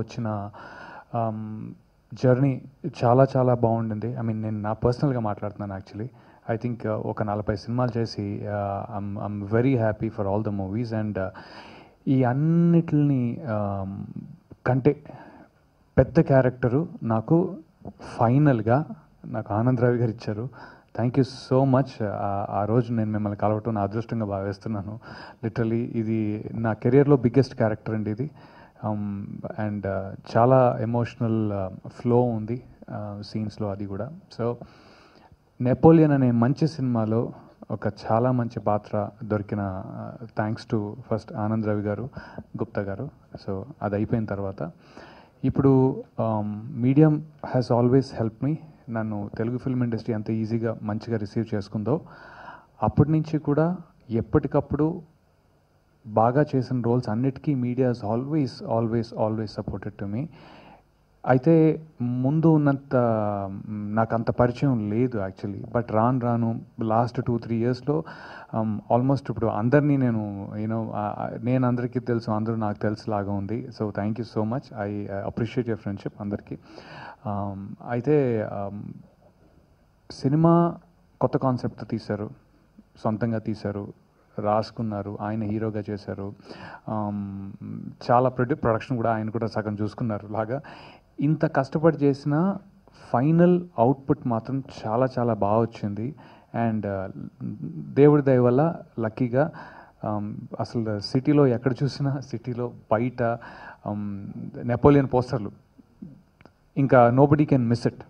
వచ్చిన జర్నీ చాలా చాలా బాగుండింది ఐ మీన్ నేను నా పర్సనల్గా మాట్లాడుతున్నాను యాక్చువల్లీ ఐ థింక్ ఒక నలభై సినిమాలు చేసి I'm I'm very happy for all the movies and ఈ అన్నిటిని um, కంటే పెద్ద క్యారెక్టరు నాకు ఫైనల్గా నాకు ఆనంద్ రవి గారు ఇచ్చారు థ్యాంక్ యూ సో మచ్ ఆ రోజు నేను మిమ్మల్ని కలవటం నా అదృష్టంగా భావిస్తున్నాను లిటరలీ ఇది నా కెరియర్లో బిగ్గెస్ట్ క్యారెక్టర్ అండి ఇది అండ్ చాలా ఎమోషనల్ ఫ్లో ఉంది సీన్స్లో అది కూడా సో నెపోలియన్ అనే మంచి సినిమాలో ఒక చాలా మంచి పాత్ర దొరికిన thanks to first Anand Ravi గారు గుప్తా గారు సో అది అయిపోయిన తర్వాత ఇప్పుడు medium has always help me నన్ను తెలుగు ఫిల్మ్ ఇండస్ట్రీ ఎంత ఈజీగా మంచిగా రిసీవ్ చేసుకుందో అప్పటి నుంచి కూడా ఎప్పటికప్పుడు బాగా చేసిన రోల్స్ అన్నిటికీ media always always always supported to me అయితే ముందు ఉన్నంత మ్, నాకు అంత పరిచయం లేదు యాక్చువల్లీ బట్ రాను రాను లాస్ట్ టూ త్రీ ఇయర్స్లో ఆల్మోస్ట్ ఇప్పుడు అందరినీ నేను యూనో నేను అందరికీ తెలుసు అందరూ నాకు తెలుసు లాగా ఉంది so thank you so much I appreciate your friendship అందరికీ Um, అయితే um, సినిమా కొత్త కాన్సెప్ట్ తీశారు సొంతంగా తీశారు రాసుకున్నారు ఆయన హీరోగా చేశారు ఆమ్, చాలా ప్రొడ్యూ ప్రొడక్షన్ కూడా ఆయన కూడా సగం చూసుకున్నారు లాగా ఇంత కష్టపడి చేసిన ఫైనల్ అవుట్పుట్ మాత్రం చాలా చాలా బాగా వచ్చింది అండ్ దేవుడి దయ వల్ల లక్కీగా ఆమ్, అసలు సిటీలో ఎక్కడ చూసినా సిటీలో బయట ఆమ్, నెపోలియన్ పోస్టర్లు ఇంకా నోబడీ కెన్ మిస్ ఇట్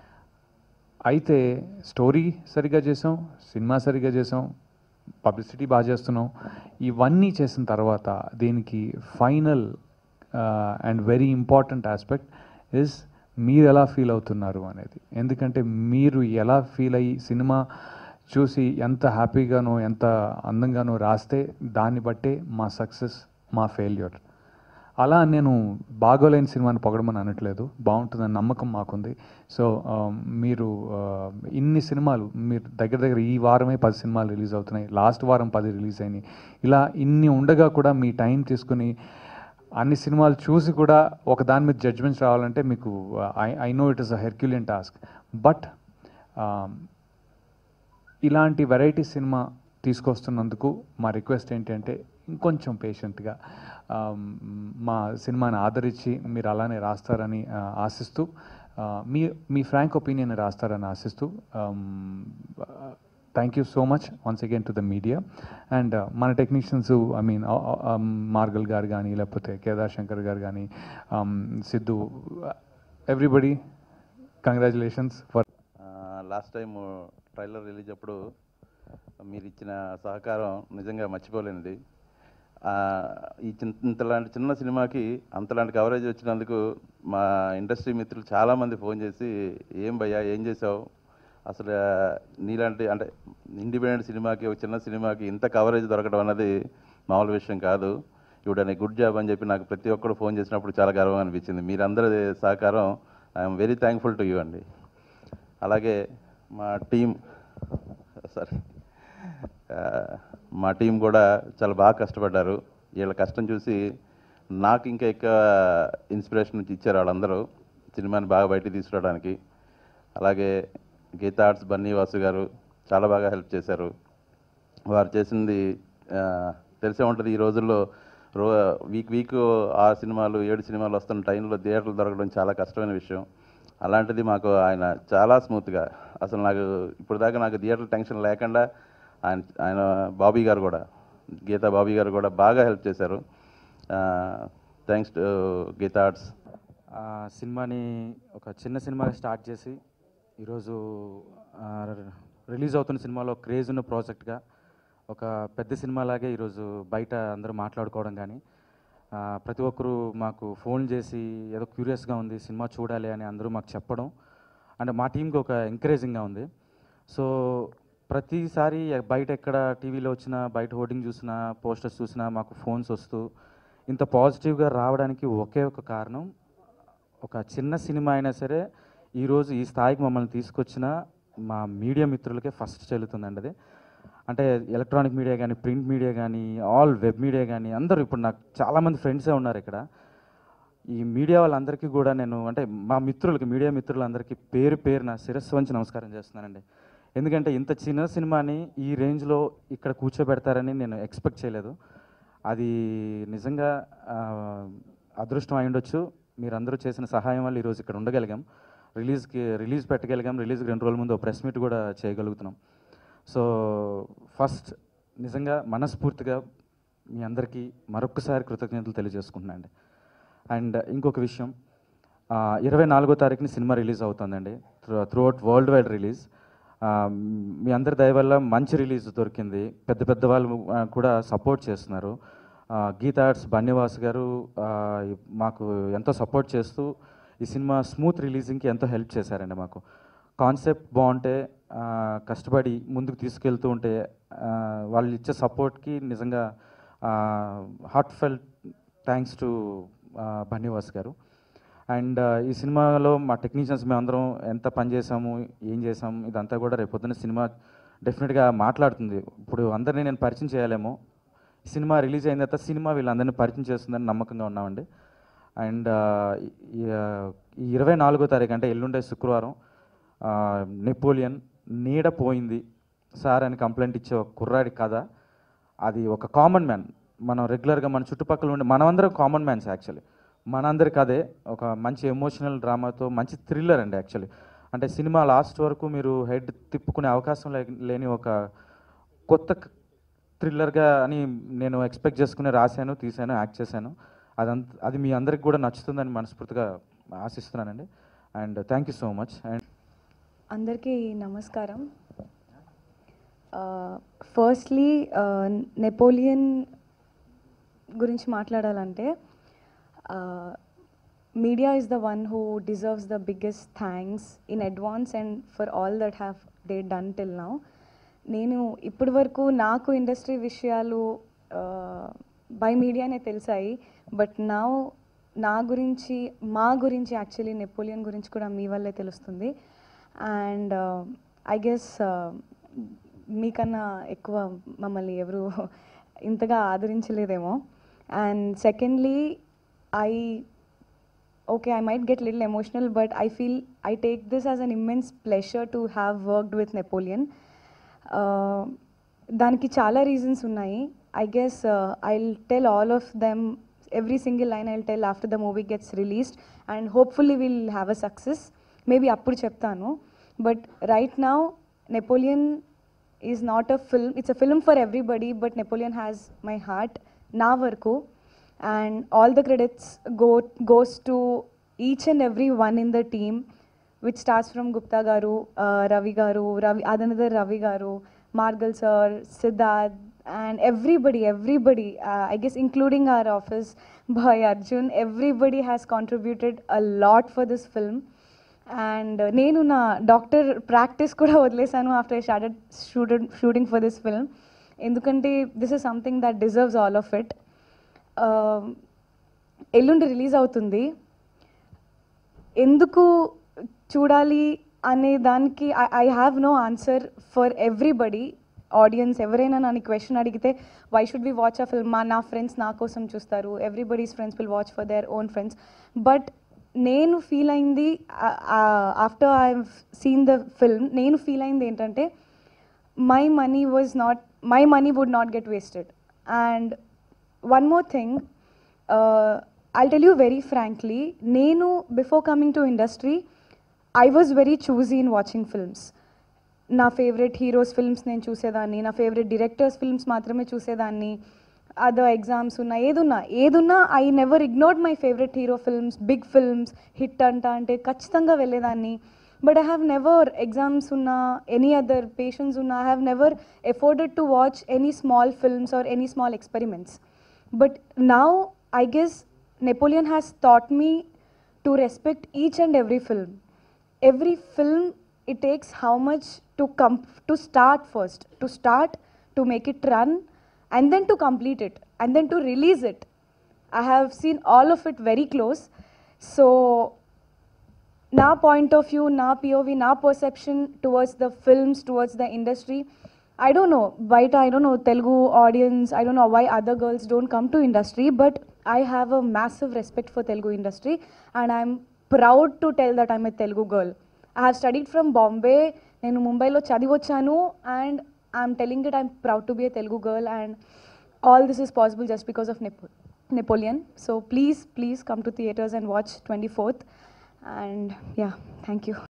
అయితే స్టోరీ సరిగా చేసాం సినిమా సరిగా చేసాం పబ్లిసిటీ బాగా చేస్తున్నాం ఇవన్నీ చేసిన తర్వాత దీనికి final and very important aspect is మీరు ఎలా ఫీల్ అవుతున్నారు అనేది ఎందుకంటే మీరు ఎలా ఫీల్ అయ్యి సినిమా చూసి ఎంత హ్యాపీగానో ఎంత అందంగానో రాస్తే దాన్ని బట్టే మా సక్సెస్ మా ఫెయిల్యూర్ అలా నేను బాగోలేని సినిమాని పొగడమని అనట్లేదు బాగుంటుందని నమ్మకం మాకుంది సో ఆ, మీరు ఆ, ఇన్ని సినిమాలు మీరు దగ్గర దగ్గర ఈ వారమే పది సినిమాలు రిలీజ్ అవుతున్నాయి లాస్ట్ వారం పది రిలీజ్ అయినాయి ఇలా ఇన్ని ఉండగా కూడా మీ టైం తీసుకుని అన్ని సినిమాలు చూసి కూడా ఒక దాని మీద జడ్జ్మెంట్స్ రావాలంటే మీకు I I know it is a herculean task but ఇలాంటి వెరైటీ సినిమా తీసుకొస్తున్నందుకు మా రిక్వెస్ట్ ఏంటంటే ఇంకొంచెం పేషెంట్గా మా సినిమాని ఆదరించి మీరు అలానే రాస్తారని ఆ, ఆశిస్తూ ఆ, మీ మీ ఫ్రాంక్ ఒపీనియన్ రాస్తారని ఆశిస్తూ thank you so much once again to the media and మన టెక్నీషియన్స్ ఐ మీన్ మార్గల్ గారు కానీ లేకపోతే కేదార్ శంకర్ గారు కానీ Siddhu everybody congratulations for last time trailer release అప్పుడు మీరు ఇచ్చిన సహకారం నిజంగా మర్చిపోలేనిది ఆ, ఈ చిన్న ఇంతలాంటి చిన్న సినిమాకి అంతలాంటి కవరేజ్ వచ్చినందుకు మా ఇండస్ట్రీ మిత్రులు చాలామంది ఫోన్ చేసి ఏం భయ్యా ఏం చేసావు అసలు ఆ, నీలాంటి అంటే ఇండిపెండెంట్ సినిమాకి ఒక చిన్న సినిమాకి ఇంత కవరేజ్ దొరకడం అన్నది మామూలు విషయం కాదు ఇవిడని గుడ్ జాబ్ అని చెప్పి నాకు ప్రతి ఒక్కరు ఫోన్ చేసినప్పుడు చాలా గర్వంగా అనిపించింది మీరందరి సహకారం I'm very thankful to you అండి అలాగే మా టీం సారీ మా టీం కూడా చాలా బాగా కష్టపడ్డారు వీళ్ళ కష్టం చూసి నాకు ఇంకా ఎక్కువ ఇన్స్పిరేషన్ నుంచి ఇచ్చారు వాళ్ళందరూ సినిమాని బాగా బయటికి తీసుకురావడానికి అలాగే గీతా ఆర్ట్స్ బన్నీ వాసు గారు చాలా బాగా హెల్ప్ చేశారు వారు చేసింది ఆ, తెలిసే ఉంటుంది ఈ రోజుల్లో రో వీక్ వీక్ ఆ సినిమాలు ఏడు సినిమాలు వస్తున్న టైంలో థియేటర్లు దొరకడం చాలా కష్టమైన విషయం అలాంటిది మాకు ఆయన చాలా స్మూత్గా అసలు నాకు ఇప్పుడు దాకా నాకు థియేటర్ టెన్షన్ లేకుండా ఆయన ఆయన బాబీ గారు కూడా గీతా బాబీ గారు కూడా బాగా హెల్ప్ చేశారు థ్యాంక్స్ టు గీతా ఆర్ట్స్ ఆ సినిమాని ఒక చిన్న సినిమాగా స్టార్ట్ చేసి ఈరోజు ఆ, రిలీజ్ అవుతున్న సినిమాలో క్రేజ్ ఉన్న ప్రాజెక్ట్గా ఒక పెద్ద సినిమాలాగే ఈరోజు బయట అందరూ మాట్లాడుకోవడం కానీ ఆ, ప్రతి ఒక్కరూ మాకు ఫోన్ చేసి ఏదో క్యూరియస్గా ఉంది సినిమా చూడాలి అని అందరూ మాకు చెప్పడం అంటే మా టీంకి ఒక ఎంకరేజింగ్గా ఉంది సో ప్రతిసారి బయట ఎక్కడ టీవీలో వచ్చినా బయట హోర్డింగ్ చూసినా పోస్టర్స్ చూసినా మాకు ఫోన్స్ వస్తూ ఇంత పాజిటివ్గా రావడానికి ఒకే ఒక కారణం ఒక చిన్న సినిమా అయినా సరే ఈరోజు ఈ స్థాయికి మమ్మల్ని తీసుకొచ్చిన మా మీడియా మిత్రులకే ఫస్ట్ చెల్లుతుందండి అది అంటే ఎలక్ట్రానిక్ మీడియా కానీ ప్రింట్ మీడియా కానీ ఆల్ వెబ్ మీడియా కానీ అందరూ ఇప్పుడు నాకు చాలామంది ఫ్రెండ్సే ఉన్నారు ఇక్కడ ఈ మీడియా వాళ్ళందరికీ కూడా నేను అంటే మా మిత్రులకి మీడియా మిత్రులందరికీ పేరు పేరున శిరస్సు వంచి నమస్కారం చేస్తున్నానండి ఎందుకంటే ఇంత చిన్న సినిమాని ఈ రేంజ్లో ఇక్కడ కూర్చోబెడతారని నేను ఎక్స్పెక్ట్ చేయలేదు అది నిజంగా ఆ, అదృష్టం అయి ఉండొచ్చు మీరందరూ చేసిన సహాయం వల్ల ఈరోజు ఇక్కడ ఉండగలిగాం రిలీజ్కి రిలీజ్ పెట్టగలిగాం రిలీజ్కి రెండు రోజుల ముందు ప్రెస్ మీట్ కూడా చేయగలుగుతున్నాం సో ఫస్ట్ నిజంగా మనస్ఫూర్తిగా మీ అందరికీ మరొకసారి కృతజ్ఞతలు తెలియజేసుకుంటున్నాను అండి అండ్ ఇంకొక విషయం ఇరవై నాలుగో తారీఖుని సినిమా రిలీజ్ అవుతుందండి throughout worldwide release ఆ, మీ అందరి దయ వల్ల మంచి రిలీజ్ దొరికింది పెద్ద పెద్ద వాళ్ళు ఆ, కూడా సపోర్ట్ చేస్తున్నారు ఆ, గీతా ఆర్ట్స్ బన్నివాస్ గారు ఆ, ఈ- మాకు ఎంతో సపోర్ట్ చేస్తూ ఈ సినిమా స్మూత్ రిలీజింగ్కి ఎంతో హెల్ప్ చేశారండి మాకు కాన్సెప్ట్ బాగుంటే ఆ, కష్టపడి ముందుకు తీసుకెళ్తూ ఉంటే ఆ, వాళ్ళు ఇచ్చే సపోర్ట్కి నిజంగా heartfelt thanks to Bunny Vas గారు అండ్ ఈ సినిమాలో మా టెక్నీషియన్స్ మేమందరం ఎంత పని చేసాము ఏం చేసాము ఇదంతా కూడా రేపు పొద్దున్న సినిమా డెఫినెట్గా మాట్లాడుతుంది ఇప్పుడు అందరినీ నేను పరిచయం చేయాలేమో సినిమా రిలీజ్ అయిన తర్వాత సినిమా వీళ్ళందరినీ పరిచయం చేస్తుందని నమ్మకంగా ఉన్నామండి అండ్ ఈ ఇరవై నాలుగో తారీఖు అంటే ఎల్లుండే శుక్రవారం ఆ, నెపోలియన్ నీడ పోయింది సార్ అని కంప్లైంట్ ఇచ్చే ఒక కుర్రాడి కథ అది ఒక కామన్ మ్యాన్ మనం రెగ్యులర్గా మన చుట్టుపక్కల ఉండే మనమందరం కామన్ మ్యాన్స్ యాక్చువల్లీ మనందరికి అదే ఒక మంచి ఎమోషనల్ డ్రామాతో మంచి థ్రిల్లర్ అండి యాక్చువల్లీ అంటే సినిమా లాస్ట్ వరకు మీరు హెడ్ తిప్పుకునే అవకాశం లే- లేని ఒక కొత్త థ్రిల్లర్గా అని నేను ఎక్స్పెక్ట్ చేసుకుని రాశాను తీశాను యాక్ట్ చేశాను అదంత అది మీ అందరికి కూడా నచ్చుతుందని మనస్ఫూర్తిగా ఆశిస్తున్నానండి and thank you so much and అందరికీ నమస్కారం ఫస్ట్లీ నెపోలియన్ గురించి మాట్లాడాలంటే media is the one who deserves the biggest thanks in advance and for all that have they done till now నేను ఇప్పటి వరకు నాకు ఇండస్ట్రీ విషయాలు బై మీడియానే తెలిసాయి బట్ నా నా గురించి మా గురించి యాక్చువల్లీ నెపోలియన్ గురించి కూడా మీ వల్లే తెలుస్తుంది అండ్ ఐ గెస్ మీకన్నా ఎక్కువ మమ్మల్ని ఎవరు ఇంతగా ఆదరించలేదేమో and secondly I okay, I might get a little emotional, but I feel I take this as an immense pleasure to have worked with Napoleon. Uh, దానికి చాలా రీజన్స్ ఉన్నాయి I guess I tell all of them every single line I tell after the movie gets released and hopefully will have a success maybe అప్పుడు చెప్తాను but right now Napoleon is not a film it's a film for everybody but Napoleon has my heart నా వరకు and all the credits go goes to each and every one in the team which starts from gupta garu uh, ravi garu ravi adanadar ravi garu margal sir siddharth and everybody everybody uh, i guess including our office boy arjun everybody has contributed a lot for this film and నేను నా doctor practice కూడా వదిలేశాను after I started shooted shooting for this film ఎందుకంటే this is something that deserves all of it ఎల్లుండి release అవుతుంది ఎందుకు చూడాలి అనే దానికి I have no answer for everybody audience ఎవరైనా నన్ను క్వశ్చన్ అడిగితే why should we watch a film మా నా ఫ్రెండ్స్ నా కోసం చూస్తారు everybody's friends will watch for their own friends but నేను ఫీల్ అయింది after I seen the film నేను ఫీల్ అయింది ఏంటంటే my money was not my money would not get wasted and one more thing I tell you very frankly నేను before coming to industry I was very choosy in watching films నా favourite heroes films నేను చూసేదాన్ని నా favourite directors films మాత్రమే చూసేదాన్ని other exams ఉన్నా ఏదున్నా ఏదున్నా I never ignored my favourite hero films big films hit అంట అంటే ఖచ్చితంగా వెళ్ళేదాన్ని but I have never exams ఉన్నా ఎనీ అదర్ పేషెంట్స్ ఉన్నా I have never afforded to watch any small films or any small experiments But now, I guess Napoleon has taught me to respect each and every film. Every film, it takes how much to come to start first, to start, to make it run, and then to complete it, and then to release it. I have seen all of it very close. So, నా point of view నా POV నా perception towards the films towards the industry I don't know బయట I don't know Telugu audience I don't know why other girls don't come to industry but I have a massive respect for Telugu industry and I'm proud to tell that I'm a Telugu girl. I have studied from Bombay, నేను ముంబైలో చదివొచ్చాను and I'm telling it I'm proud to be a Telugu girl and all this is possible just because of nepo Napoleon so please please come to theatres and watch twenty fourth and yeah thank you